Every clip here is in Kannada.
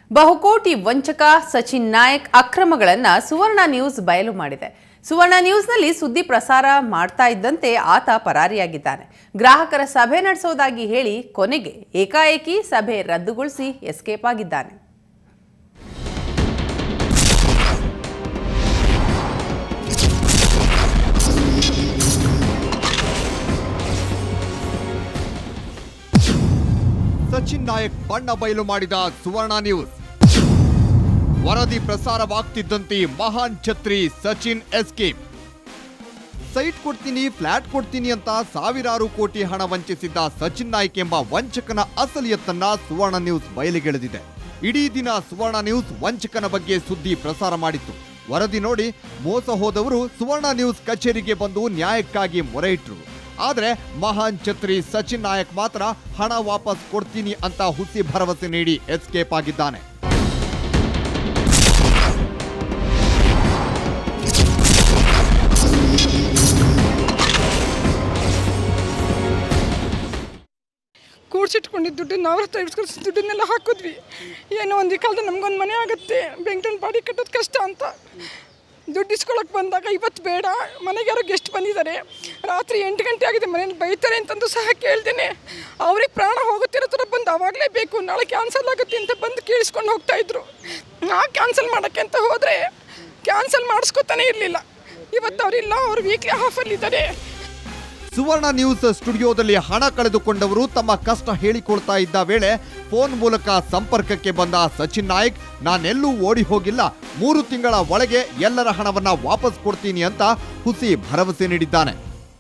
ಬಹುಕೋಟಿ ವಂಚಕ ಸಚಿನ್ ನಾಯಕ್ ಅಕ್ರಮಗಳನ್ನ ಸುವರ್ಣ ನ್ಯೂಸ್ ಬಯಲು ಮಾಡಿದೆ ಸುವರ್ಣ ನ್ಯೂಸ್ನಲ್ಲಿ ಸುದ್ದಿ ಪ್ರಸಾರ ಮಾಡ್ತಾ ಇದ್ದಂತೆ ಆತ ಪರಾರಿಯಾಗಿದ್ದಾನೆ ಗ್ರಾಹಕರ ಸಭೆ ನಡೆಸೋದಾಗಿ ಹೇಳಿ ಕೊನೆಗೆ ಏಕಾಏಕಿ ಸಭೆ ರದ್ದುಗೊಳಿಸಿ ಎಸ್ಕೇಪ್ ಆಗಿದ್ದಾನೆ ಸಚಿನ್ ನಾಯಕ್ ಬಣ್ಣ ಬಯಲು ಮಾಡಿದ ಸುವರ್ಣ ನ್ಯೂಸ್ ವರದಿ ಪ್ರಸಾರವಾಗ್ತಿದ್ದಂತೆ ಮಹಾನ್ ಛತ್ರಿ ಸಚಿನ್ ಎಸ್ಕೇಪ್ ಸೈಟ್ ಕೊಡ್ತೀನಿ ಫ್ಲಾಟ್ ಕೊಡ್ತೀನಿ ಅಂತ ಸಾವಿರಾರು ಕೋಟಿ ಹಣ ವಂಚಿಸಿದ್ದ ಸಚಿನ್ ನಾಯ್ಕ್ ಎಂಬ ವಂಚಕನ ಅಸಲಿಯತ್ತನ್ನ ಸುವರ್ಣ ನ್ಯೂಸ್ ಬಯಲಿಗೆಳೆದಿದೆ ಇಡೀ ದಿನ ಸುವರ್ಣ ನ್ಯೂಸ್ ವಂಚಕನ ಬಗ್ಗೆ ಸುದ್ದಿ ಪ್ರಸಾರ ಮಾಡಿತ್ತು ವರದಿ ನೋಡಿ ಮೋಸ ಹೋದವರು ಸುವರ್ಣ ನ್ಯೂಸ್ ಕಚೇರಿಗೆ ಬಂದು ನ್ಯಾಯಕ್ಕಾಗಿ ಮೊರೆ ಇಟ್ರು ಆದ್ರೆ ಮಹಾನ್ ಛತ್ರಿ ಸಚಿನ್ ನಾಯಕ್ ಮಾತ್ರ ಹಣ ವಾಪಸ್ ಕೊಡ್ತೀನಿ ಅಂತ ಹುಸಿ ಭರವಸೆ ನೀಡಿ ಎಸ್ಕೇಪ್ ಆಗಿದ್ದಾನೆ ಕೂಡ್ಸಿಟ್ಕೊಂಡಿದ್ದ ದುಡ್ಡು ನಾವು ಇಟ್ಕೊಂಡು ದುಡ್ಡನ್ನೆಲ್ಲ ಹಾಕಿದ್ವಿ ಏನೋ ಒಂದು ಈ ಕಾಲದಲ್ಲಿ ನಮಗೊಂದು ಮನೆ ಆಗುತ್ತೆ ಬೆಂಗಳೂರು ಬಾಡಿ ಕಟ್ಟೋದು ಕಷ್ಟ ಅಂತ ದುಡ್ಡು ಇಸ್ಕೊಳಕ್ಕೆ ಬಂದಾಗ ಇವತ್ತು ಬೇಡ ಮನೆಗೆ ಯಾರೋ ಗೆಸ್ಟ್ ಬಂದಿದ್ದಾರೆ ರಾತ್ರಿ ಎಂಟು ಗಂಟೆ ಆಗಿದೆ ಮನೇಲಿ ಬೈತಾರೆ ಅಂತಂದು ಸಹ ಕೇಳ್ತೇನೆ ಅವ್ರಿಗೆ ಪ್ರಾಣ ಹೋಗುತ್ತಿರೋ ಥರ ಬಂದು ಆವಾಗಲೇ ಬೇಕು ನಾಳೆ ಕ್ಯಾನ್ಸಲ್ ಆಗುತ್ತೆ ಅಂತ ಬಂದು ಕೇಳಿಸ್ಕೊಂಡು ಹೋಗ್ತಾ ಇದ್ರು ನಾ ಕ್ಯಾನ್ಸಲ್ ಮಾಡೋಕ್ಕೆ ಅಂತ ಹೋದರೆ ಕ್ಯಾನ್ಸಲ್ ಮಾಡಿಸ್ಕೊತಾನೆ ಇರಲಿಲ್ಲ ಇವತ್ತು ಅವರಿಲ್ಲ ಅವ್ರು ವೀಕ್ಲಿ ಹಾಫಲ್ಲಿದ್ದಾರೆ ಸುವರ್ಣ ನ್ಯೂಸ್ ಸ್ಟುಡಿಯೋದಲ್ಲಿ ಹಣ ಕಳೆದುಕೊಂಡವರು ತಮ್ಮ ಕಷ್ಟ ಹೇಳಿಕೊಳ್ತಾ ಇದ್ದ ವೇಳೆ ಫೋನ್ ಮೂಲಕ ಸಂಪರ್ಕಕ್ಕೆ ಬಂದ ಸಚಿನ್ ನಾಯಕ್ ನಾನೆಲ್ಲೂ ಓಡಿ ಹೋಗಿಲ್ಲ ಮೂರು ತಿಂಗಳ ಒಳಗೆ ಎಲ್ಲರ ಹಣವನ್ನ ವಾಪಸ್ ಕೊಡ್ತೀನಿ ಅಂತ ಹುಸಿ ಭರವಸೆ ನೀಡಿದ್ದಾನೆ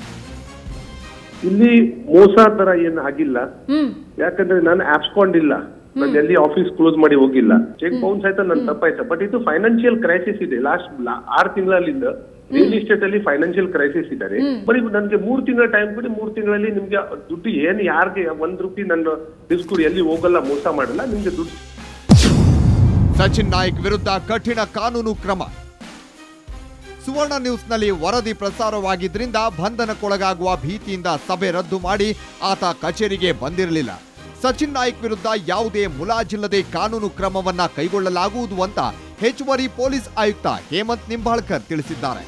ಇಲ್ಲಿ ಮೋಸ ತರ ಏನ್ ಆಗಿಲ್ಲ ಯಾಕಂದ್ರೆ ನಾನು ಆಪ್ಸ್ಕೊಂಡಿಲ್ಲ ನಾನು ಎಲ್ಲಿ ಆಫೀಸ್ ಕ್ಲೋಸ್ ಮಾಡಿ ಹೋಗಿಲ್ಲ ಚೆಕ್ ಬೌನ್ಸ್ ಆಯ್ತಾ ನನ್ ತಪ್ಪಾಯ್ತಾ ಬಟ್ ಇದು ಫೈನಾನ್ಷಿಯಲ್ ಕ್ರೈಸಿಸ್ ಇದೆ ಲಾಸ್ಟ್ ಆರು ತಿಂಗಳಲ್ಲಿಂದ ರಿಯಲ್ ಎಸ್ಟೇಟ್ ಅಲ್ಲಿ ಫೈನಾನ್ಷಿಯಲ್ ಕ್ರೈಸಿಸ್ ಇದ್ದಾರೆ ಬರೀ ನನ್ಗೆ ಮೂರ್ ತಿಂಗಳ ಟೈಮ್ ಕೊಡಿ ಮೂರ್ ತಿಂಗಳಲ್ಲಿ ನಿಮ್ಗೆ ದುಡ್ಡು ಏನ್ ಯಾರಿಗೆ ಒಂದ್ ರೂಪಾಯಿ ನನ್ನ ಡಿಸ್ಕೂಡ್ ಎಲ್ಲಿ ಹೋಗಲ್ಲ ಮೋಸ ಮಾಡಲ್ಲ ನಿಮ್ಗೆ ದುಡ್ಡು ಸಚಿನ್ ನಾಯಕ್ ವಿರುದ್ಧ ಕಠಿಣ ಕಾನೂನು ಕ್ರಮ ಸುವರ್ಣ ನ್ಯೂಸ್ನಲ್ಲಿ ವರದಿ ಪ್ರಸಾರವಾಗಿದ್ರಿಂದ ಬಂಧನಕ್ಕೊಳಗಾಗುವ ಭೀತಿಯಿಂದ ಸಭೆ ರದ್ದು ಮಾಡಿ ಆತ ಕಚೇರಿಗೆ ಬಂದಿರಲಿಲ್ಲ ಸಚಿನ್ ನಾಯಕ್ ವಿರುದ್ಧ ಯಾವುದೇ ಮುಲಾಜಿಲ್ಲದೆ ಕಾನೂನು ಕ್ರಮವನ್ನ ಕೈಗೊಳ್ಳಲಾಗುವುದು ಅಂತ ಹೆಚ್ಚುವರಿ ಪೊಲೀಸ್ ಆಯುಕ್ತ ಹೇಮಂತ್ ನಿಂಬಾಳ್ಕರ್ ತಿಳಿಸಿದ್ದಾರೆ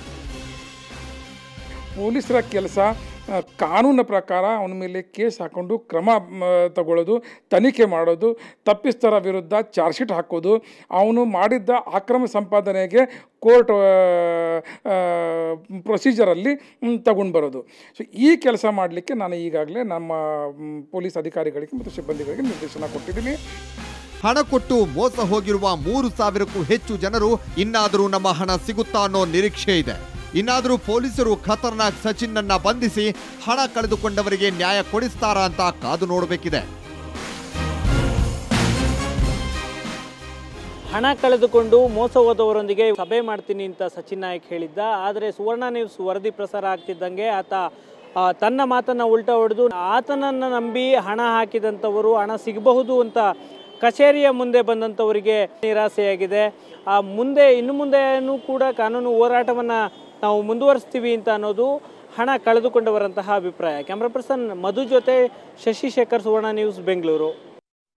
ಪೊಲೀಸರ ಕೆಲಸ ಆ, ಕಾನೂನಿನ ಪ್ರಕಾರ ಅವನ ಮೇಲೆ ಕೇಸ್ ಹಾಕ್ಕೊಂಡು ಕ್ರಮ ಮ, ತಗೊಳ್ಳೋದು ತನಿಖೆ ಮಾಡೋದು ತಪ್ಪಿಸ್ತರ ವಿರುದ್ಧ ಚಾರ್ಜ್ ಶೀಟ್ ಹಾಕೋದು ಅವನು ಮಾಡಿದ್ದ ಅಕ್ರಮ ಸಂಪಾದನೆಗೆ ಕೋರ್ಟ್ ಪ್ರೊಸೀಜರಲ್ಲಿ ತಗೊಂಡು ಬರೋದು ಸೊ ಈ ಕೆಲಸ ಮಾಡಲಿಕ್ಕೆ ನಾನು ಈಗಾಗಲೇ ನಮ್ಮ ಮ್, ಪೊಲೀಸ್ ಅಧಿಕಾರಿಗಳಿಗೆ ಮತ್ತು ಸಿಬ್ಬಂದಿಗಳಿಗೆ ನಿರ್ದೇಶನ ಕೊಟ್ಟಿದ್ದೀನಿ ಹಣ ಕೊಟ್ಟು ಮೋಸ ಹೋಗಿರುವ ಮೂರು ಸಾವಿರಕ್ಕೂ ಹೆಚ್ಚು ಜನರು ಇನ್ನಾದರೂ ನಮ್ಮ ಹಣ ಸಿಗುತ್ತಾ ಅನ್ನೋ ನಿರೀಕ್ಷೆ ಇದೆ ಇನ್ನಾದರೂ ಪೊಲೀಸರು ಖತರ್ನಾಕ್ ಸಚಿನ್ನನ್ನ ಬಂಧಿಸಿ ಹಣ ಕಳೆದುಕೊಂಡವರಿಗೆ ನ್ಯಾಯ ಕೊಡಿಸ್ತಾರಾ ಅಂತ ಕಾದು ನೋಡಬೇಕಿದೆ ಹಣ ಕಳೆದುಕೊಂಡು ಮೋಸ ಹೋದವರೊಂದಿಗೆ ಸಭೆ ಮಾಡ್ತೀನಿ ಅಂತ ಸಚಿನ್ ನಾಯಕ್ ಹೇಳಿದ್ದ ಆದರೆ ಸುವರ್ಣ ನ್ಯೂಸ್ ವರದಿ ಪ್ರಸಾರ ಆಗ್ತಿದ್ದಂಗೆ ಆತ ಆ, ತನ್ನ ಮಾತನ್ನು ಉಲ್ಟಾ ಹೊಡೆದು ಆತನನ್ನು ನಂಬಿ ಹಣ ಹಾಕಿದಂಥವರು ಹಣ ಸಿಗಬಹುದು ಅಂತ ಕಚೇರಿಯ ಮುಂದೆ ಬಂದಂಥವರಿಗೆ ನಿರಾಸೆಯಾಗಿದೆ ಆ ಮುಂದೆ ಇನ್ನು ಮುಂದೆನೂ ಕೂಡ ಕಾನೂನು ಹೋರಾಟವನ್ನು ನಾವು ಮುಂದುವರಿಸ್ತೀವಿ ಅಂತ ಅನ್ನೋದು ಹಣ ಕಳೆದುಕೊಂಡವರಂತಹ ಅಭಿಪ್ರಾಯ ಕ್ಯಾಮ್ರಾ ಪರ್ಸನ್ ಮಧು ಜೊತೆ ಶಶಿಶೇಖರ್ ಸುವರ್ಣ ನ್ಯೂಸ್ ಬೆಂಗಳೂರು